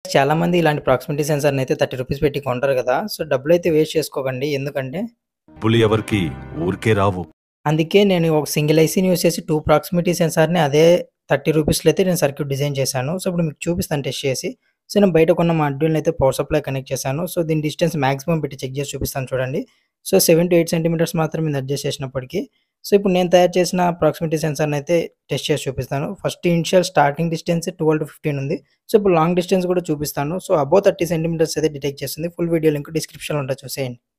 చాలామంది ఇలాంటి ప్రాక్సిమిటీ సెన్సార్‌ని అయితే రూ. 30 పెట్టి కొంటారు కదా! సో, డబ్బులైతే వేస్ట్ చేసుకోకండి. ఎందుకంటే డబ్బులు ఎవరికీ ఊరికే రావు. అందుకే నేను ఒక సింగిల్ ఐసీని యూజ్ చేసి 2 ప్రాక్సిమిటీ సెన్సార్‌ని అదే రూ. 30లో అయితే నేను సర్క్యూట్ డిజైన్ చేశాను. సో, ఇప్పుడు మీకు చూపిస్తాను టెస్ట్ చేసి. సో, నేను బయట కొన్న మాడ్యూల్‌ని అయితే పవర్ సప్లై కనెక్ట్ చేశాను. సో, దీని డిస్టెన్స్ మాక్సిమం పెట్టి చెక్ చేసి చూపిస్తాను చూడండి. సో, 7-8 సెంటీమీటర్స్ మాత్రమే ఇది అడ్జస్ట్ చేసినప్పటికి. సో, ఇప్పుడు నేను తయారు చేసిన ప్రాక్సిమిటీ సెన్సార్‌ని అయితే టెస్ట్ చేసి చూపిస్తాను. ఫస్ట్ ఇనిషియల్ స్టార్టింగ్ డిస్టెన్స్ 12-15 ఉంది. సో, ఇప్పుడు లాంగ్ డిస్టెన్స్ కూడా చూపిస్తాను. సో, అబోవ్ 30 సెంటీమీటర్స్ అయితే డిటెక్ట్ చేస్తుంది. ఫుల్ వీడియో లింక్ డిస్క్రిప్షన్‌లో ఉంటది చూసేయండి.